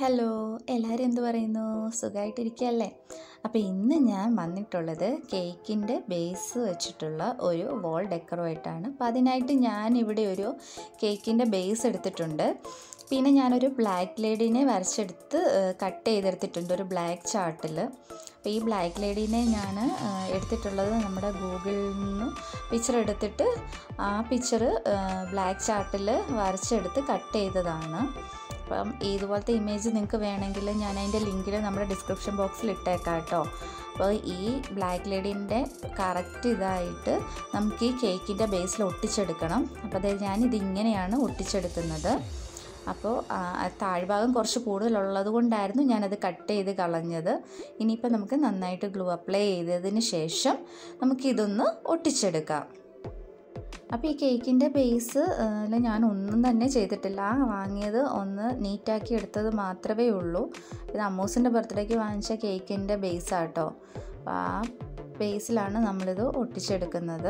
hello എല്ലാവരും എന്ത് പറയുന്നു സുഖമായിട്ടിരിക്കുകയല്ലേ അപ്പോൾ ഇന്ന് ഞാൻ വന്നിട്ടുള്ളത് കേക്കിൻ്റെ ബേസ് വെച്ചിട്ടുള്ള ഒരു വോൾ ഡെക്കറുമായിട്ടാണ് അപ്പോൾ അതിനായിട്ട് ഞാൻ ഇവിടെ ഒരു കേക്കിൻ്റെ ബേസ് എടുത്തിട്ടുണ്ട് പിന്നെ ഞാനൊരു ബ്ലാക്ക് ലേഡീനെ വരച്ചെടുത്ത് കട്ട് ചെയ്തെടുത്തിട്ടുണ്ട് ഒരു ബ്ലാക്ക് ചാർട്ടിൽ അപ്പോൾ ഈ ബ്ലാക്ക് ലേഡീനെ ഞാൻ എടുത്തിട്ടുള്ളത് നമ്മുടെ ഗൂഗിളിൽ നിന്ന് പിക്ചർ എടുത്തിട്ട് ആ പിക്ചർ ബ്ലാക്ക് ചാർട്ടിൽ വരച്ചെടുത്ത് കട്ട് ചെയ്തതാണ് അപ്പം ഇതുപോലത്തെ ഇമേജ് നിങ്ങൾക്ക് വേണമെങ്കിൽ ഞാൻ അതിൻ്റെ ലിങ്കിൽ നമ്മുടെ ഡിസ്ക്രിപ്ഷൻ ബോക്സിൽ ഇട്ടേക്കാം കേട്ടോ അപ്പോൾ ഈ ബ്ലാക്ക് ലേഡീൻ്റെ കറക്റ്റ് ഇതായിട്ട് നമുക്ക് ഈ കേക്കിൻ്റെ ബേസിൽ ഒട്ടിച്ചെടുക്കണം അപ്പോൾ അതായത് ഞാനിത് ഇങ്ങനെയാണ് ഒട്ടിച്ചെടുക്കുന്നത് അപ്പോൾ താഴ്ഭാഗം കുറച്ച് കൂടുതലുള്ളത് കൊണ്ടായിരുന്നു ഞാനത് കട്ട് ചെയ്ത് കളഞ്ഞത് ഇനിയിപ്പോൾ നമുക്ക് നന്നായിട്ട് ഗ്ലൂ അപ്ലൈ ചെയ്തതിന് ശേഷം നമുക്കിതൊന്ന് ഒട്ടിച്ചെടുക്കാം അപ്പോൾ ഈ കേക്കിൻ്റെ ബേസ് ഞാൻ ഒന്നും തന്നെ ചെയ്തിട്ടില്ല വാങ്ങിയത് ഒന്ന് നീറ്റാക്കി എടുത്തത് മാത്രമേ ഉള്ളൂ ഇത് അമ്മൂസിൻ്റെ ബർത്ത്ഡേക്ക് വാങ്ങിച്ച കേക്കിൻ്റെ ബേസാട്ടോ അപ്പോൾ ആ ബേസിലാണ് നമ്മളിത് ഒട്ടിച്ചെടുക്കുന്നത്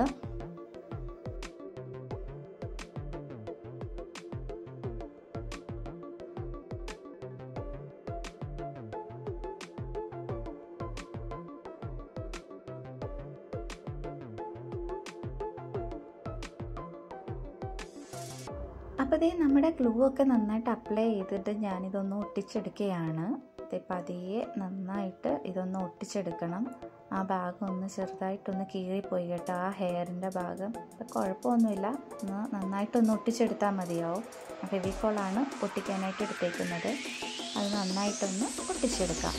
അപ്പോൾ ഇതേ നമ്മുടെ ഗ്ലൂ ഒക്കെ നന്നായിട്ട് അപ്ലൈ ചെയ്തിട്ട് ഞാനിതൊന്ന് ഒട്ടിച്ചെടുക്കുകയാണ് പതിയെ നന്നായിട്ട് ഇതൊന്ന് ഒട്ടിച്ചെടുക്കണം ആ ഭാഗം ഒന്ന് ചെറുതായിട്ടൊന്ന് കീറിപ്പോയി കേട്ടോ ആ ഹെയറിൻ്റെ ഭാഗം അപ്പോൾ കുഴപ്പമൊന്നുമില്ല ഒന്ന് നന്നായിട്ടൊന്ന് ഒട്ടിച്ചെടുത്താൽ മതിയാവും ഫെവിക്കോളാണ് ഒട്ടിക്കാനായിട്ട് എടുത്തേക്കുന്നത് അത് നന്നായിട്ടൊന്ന് ഒട്ടിച്ചെടുക്കാം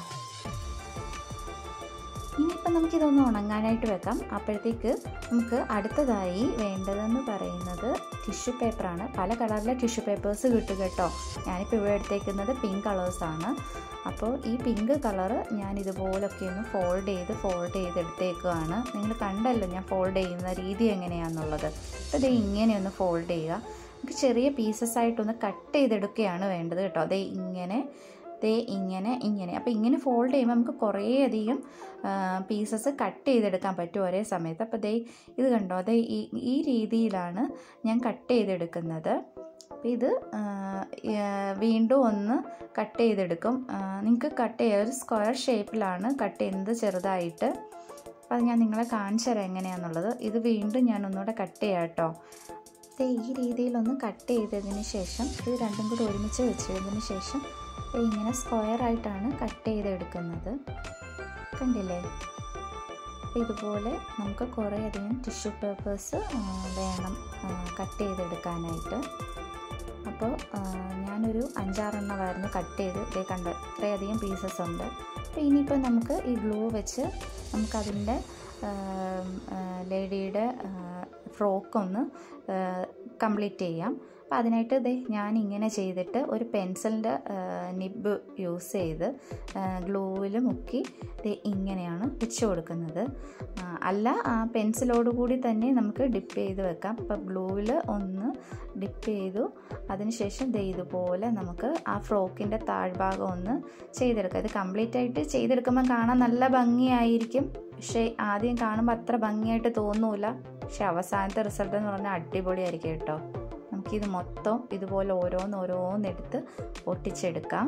ഇനിയിപ്പോൾ നമുക്കിതൊന്ന് ഉണങ്ങാനായിട്ട് വെക്കാം അപ്പോഴത്തേക്ക് നമുക്ക് അടുത്തതായി വേണ്ടതെന്ന് പറയുന്നത് ടിഷ്യൂ പേപ്പറാണ് പല കളറിലെ ടിഷ്യൂ പേപ്പേഴ്സ് കിട്ടും കേട്ടോ ഞാനിപ്പോൾ ഇവിടെ എടുത്തേക്കുന്നത് പിങ്ക് കളേഴ്സാണ് അപ്പോൾ ഈ പിങ്ക് കളറ് ഞാൻ ഇതുപോലൊക്കെ ഒന്ന് ഫോൾഡ് ചെയ്ത് ഫോൾഡ് ചെയ്ത് എടുത്തേക്കുകയാണ് നിങ്ങൾ കണ്ടല്ലോ ഞാൻ ഫോൾഡ് ചെയ്യുന്ന രീതി എങ്ങനെയാണെന്നുള്ളത് അപ്പോൾ ഇത് ഇങ്ങനെ ഒന്ന് ഫോൾഡ് ചെയ്യുക നമുക്ക് ചെറിയ പീസസ് ആയിട്ടൊന്ന് കട്ട് ചെയ്തെടുക്കുകയാണ് വേണ്ടത് കേട്ടോ അതേ ഇങ്ങനെ ദേ ഇങ്ങനെ ഇങ്ങനെ അപ്പോൾ ഇങ്ങനെ ഫോൾഡ് ചെയ്യുമ്പോൾ നമുക്ക് കുറേയധികം പീസസ് കട്ട് ചെയ്തെടുക്കാൻ പറ്റും ഒരേ സമയത്ത് അപ്പോൾ ദേ ഇത് കണ്ടോ അതേ ഈ ഈ രീതിയിലാണ് ഞാൻ കട്ട് ചെയ്തെടുക്കുന്നത് അപ്പോൾ ഇത് വീണ്ടും ഒന്ന് കട്ട് ചെയ്തെടുക്കും നിങ്ങൾക്ക് കട്ട് ചെയ്യുക ഒരു സ്ക്വയർ ഷേപ്പിലാണ് കട്ട് ചെയ്യുന്നത് ചെറുതായിട്ട് അപ്പോൾ അത് ഞാൻ നിങ്ങളെ കാണിച്ചു തരാം എങ്ങനെയാണെന്നുള്ളത് ഇത് വീണ്ടും ഞാൻ ഒന്നുകൂടെ കട്ട് ചെയ്യാം കേട്ടോ ഈ രീതിയിലൊന്ന് കട്ട് ചെയ്തതിന് ശേഷം ഇത് രണ്ടും കൂടി ഒരുമിച്ച് വെച്ചതിന് ശേഷം അപ്പോൾ ഇങ്ങനെ സ്ക്വയർ ആയിട്ടാണ് കട്ട് ചെയ്തെടുക്കുന്നത് കണ്ടില്ലേ അപ്പോൾ ഇതുപോലെ നമുക്ക് കുറേ അധികം ടിഷ്യൂ പേപ്പേഴ്സ് വേണം കട്ട് ചെയ്തെടുക്കാനായിട്ട് അപ്പോൾ ഞാനൊരു അഞ്ചാറെണ്ണമായിരുന്നു കട്ട് ചെയ്ത് ഇതേ കണ്ട ഇത്രയധികം പീസസ് ഉണ്ട് അപ്പോൾ ഇനിയിപ്പോൾ നമുക്ക് ഈ ഗ്ലൂ വെച്ച് നമുക്കതിൻ്റെ ലേഡിയുടെ ഫ്രോക്കൊന്ന് കംപ്ലീറ്റ് ചെയ്യാം അപ്പോൾ അതിനായിട്ട് ദേ ഞാൻ ഇങ്ങനെ ചെയ്തിട്ട് ഒരു പെൻസിലിൻ്റെ നിബ് യൂസ് ചെയ്ത് ഗ്ലൂവിൽ മുക്കി ദേ ഇങ്ങനെയാണ് വെച്ച് കൊടുക്കുന്നത് അല്ല ആ പെൻസിലോട് കൂടി തന്നെ നമുക്ക് ഡിപ്പ് ചെയ്ത് വെക്കാം അപ്പോൾ ഗ്ലൂവിൽ ഒന്ന് ഡിപ്പ് ചെയ്തു അതിനുശേഷം ദേ ഇതുപോലെ നമുക്ക് ആ ഫ്രോക്കിൻ്റെ താഴ്ഭാഗം ഒന്ന് ചെയ്തെടുക്കാം ഇത് കംപ്ലീറ്റ് ആയിട്ട് ചെയ്തെടുക്കുമ്പോൾ കാണാൻ നല്ല ഭംഗിയായിരിക്കും പക്ഷേ ആദ്യം കാണുമ്പോൾ അത്ര ഭംഗിയായിട്ട് തോന്നൂല പക്ഷെ അവസാനത്തെ റിസൾട്ട് എന്ന് പറഞ്ഞാൽ അടിപൊളിയായിരിക്കും കേട്ടോ നമുക്കിത് മൊത്തം ഇതുപോലെ ഓരോന്ന് ഓരോന്നെടുത്ത് ഒട്ടിച്ചെടുക്കാം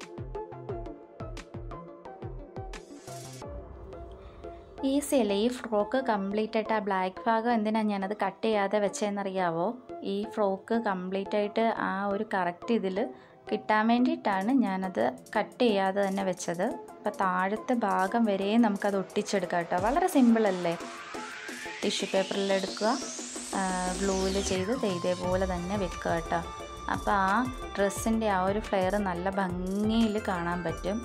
ഈസിയല്ലേ ഈ ഫ്രോക്ക് കംപ്ലീറ്റ് ആയിട്ട് ആ ബ്ലാക്ക് ഭാഗം എന്തിനാണ് ഞാനത് കട്ട് ചെയ്യാതെ വെച്ചതെന്നറിയാവോ ഈ ഫ്രോക്ക് കംപ്ലീറ്റ് ആയിട്ട് ആ ഒരു കറക്റ്റ് ഇതിൽ കിട്ടാൻ വേണ്ടിയിട്ടാണ് ഞാനത് കട്ട് ചെയ്യാതെ തന്നെ വെച്ചത് അപ്പോൾ താഴത്തെ ഭാഗം വരെ നമുക്കത് ഒട്ടിച്ചെടുക്കാം കേട്ടോ വളരെ സിമ്പിളല്ലേ ടിഷ്യൂ പേപ്പറിൽ എടുക്കുക ഗ്ലൂവിൽ ചെയ്ത് ഇതേപോലെ തന്നെ വെക്കുക കേട്ടോ അപ്പോൾ ആ ഡ്രസ്സിൻ്റെ ആ ഒരു ഫ്ലെയർ നല്ല ഭംഗിയിൽ കാണാൻ പറ്റും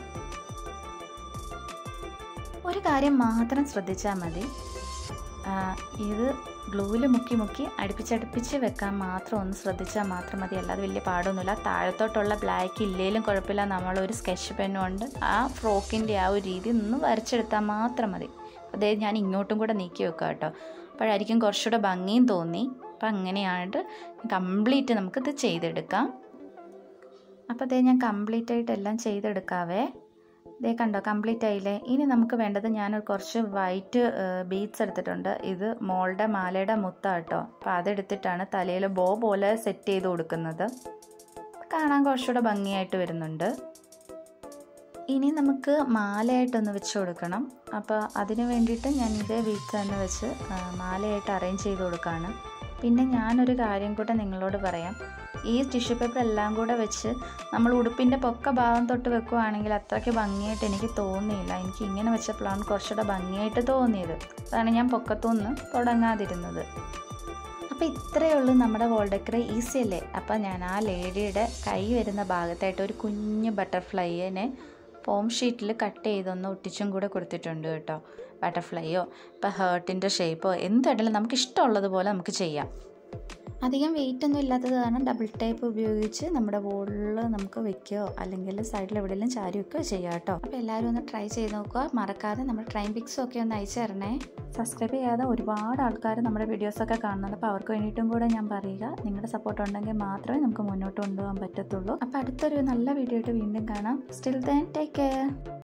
ഒരു കാര്യം മാത്രം ശ്രദ്ധിച്ചാൽ മതി ഇത് ഗ്ലൂവിൽ മുക്കി മുക്കി അടുപ്പിച്ചടുപ്പിച്ച് വെക്കാൻ മാത്രം ഒന്ന് ശ്രദ്ധിച്ചാൽ മാത്രം മതി അല്ലാതെ വലിയ പാടൊന്നുമില്ല താഴത്തോട്ടുള്ള ബ്ലാക്ക് ഇല്ലേലും കുഴപ്പമില്ല നമ്മളൊരു സ്കെച്ച് പെൻ കൊണ്ട് ആ ഫ്രോക്കിൻ്റെ ആ ഒരു രീതി ഒന്ന് വരച്ചെടുത്താൽ മാത്രം മതി അതേ ഞാൻ ഇങ്ങോട്ടും കൂടെ നീക്കി വെക്കാം കേട്ടോ അപ്പോഴായിരിക്കും കുറച്ചുകൂടെ ഭംഗിയും തോന്നി അപ്പം അങ്ങനെയായിട്ട് കംപ്ലീറ്റ് നമുക്കിത് ചെയ്തെടുക്കാം അപ്പോൾ അതേ ഞാൻ കംപ്ലീറ്റ് ആയിട്ട് എല്ലാം ചെയ്തെടുക്കാവേ ഇതേ കണ്ടോ കംപ്ലീറ്റ് ആയില്ലേ ഇനി നമുക്ക് വേണ്ടത് ഞാൻ കുറച്ച് വൈറ്റ് ബീഡ്സ് എടുത്തിട്ടുണ്ട് ഇത് മോളുടെ മാലയുടെ മുത്ത കേട്ടോ അപ്പോൾ അതെടുത്തിട്ടാണ് തലയിൽ ബോ പോലെ സെറ്റ് ചെയ്ത് കൊടുക്കുന്നത് കാണാൻ കുറച്ചുകൂടെ ഭംഗിയായിട്ട് വരുന്നുണ്ട് ഇനി നമുക്ക് മാലയായിട്ടൊന്ന് വെച്ച് കൊടുക്കണം അപ്പോൾ അതിന് വേണ്ടിയിട്ട് ഞാൻ ഇതേ വീട്ടിൽ തന്നെ വെച്ച് ആ, മാലയായിട്ട് അറേഞ്ച് ചെയ്ത് കൊടുക്കുകയാണ് പിന്നെ ഞാനൊരു കാര്യം കൂടെ നിങ്ങളോട് പറയാം ഈ ടിഷ്യൂ പേപ്പർ എല്ലാം കൂടെ വെച്ച് നമ്മൾ ഉടുപ്പിൻ്റെ പൊക്ക ഭാഗം തൊട്ട് വെക്കുവാണെങ്കിൽ അത്രയ്ക്ക് ഭംഗിയായിട്ട് എനിക്ക് തോന്നിയില്ല എനിക്ക് ഇങ്ങനെ വെച്ചപ്പോഴാണ് കുറച്ചുകൂടെ ഭംഗിയായിട്ട് തോന്നിയത് അതാണ് ഞാൻ പൊക്കത്തുനിന്ന് തുടങ്ങാതിരുന്നത് അപ്പോൾ ഇത്രയേ ഉള്ളൂ നമ്മുടെ വോൾ ഡെക്കർ ഈസി അല്ലേ അപ്പോൾ ഞാൻ ആ ലേഡിയുടെ കൈ വരുന്ന ഭാഗത്തായിട്ട് ഒരു കുഞ്ഞ് ബട്ടർഫ്ലൈനെ ഫോം ഷീറ്റിൽ കട്ട് ചെയ്തൊന്ന് ഒട്ടിച്ചും കൂടെ കൊടുത്തിട്ടുണ്ട് കേട്ടോ ബട്ടർഫ്ലൈയോ ഇപ്പോൾ ഹേർട്ടിൻ്റെ ഷേപ്പോ എന്തായാലും നമുക്ക് ഇഷ്ടമുള്ളതുപോലെ നമുക്ക് ചെയ്യാം അധികം വെയിറ്റ് ഒന്നും ഇല്ലാത്തത് കാരണം ഡബിൾ ടൈപ്പ് ഉപയോഗിച്ച് നമ്മുടെ വോളിൽ നമുക്ക് വെക്കുകയോ അല്ലെങ്കിൽ സൈഡിൽ എവിടെയെങ്കിലും ചാരി വെക്കുകയോ ചെയ്യാം കേട്ടോ അപ്പോൾ എല്ലാവരും ഒന്ന് ട്രൈ ചെയ്ത് നോക്കുക മറക്കാതെ നമ്മുടെ ട്രൈം പിക്സും ഒക്കെ ഒന്ന് അയച്ചു തരണേ സബ്സ്ക്രൈബ് ചെയ്യാതെ ഒരുപാട് ആൾക്കാർ നമ്മുടെ വീഡിയോസൊക്കെ കാണുന്നുണ്ട് അപ്പോൾ അവർക്ക് വേണ്ടിയിട്ടും കൂടെ ഞാൻ പറയുക നിങ്ങളുടെ സപ്പോർട്ട് ഉണ്ടെങ്കിൽ മാത്രമേ നമുക്ക് മുന്നോട്ട് കൊണ്ടുപോകാൻ പറ്റത്തുള്ളൂ അപ്പോൾ അടുത്തൊരു നല്ല വീഡിയോ ആയിട്ട് വീണ്ടും കാണാം സ്റ്റിൽ ദാൻ ടേക്ക് കെയർ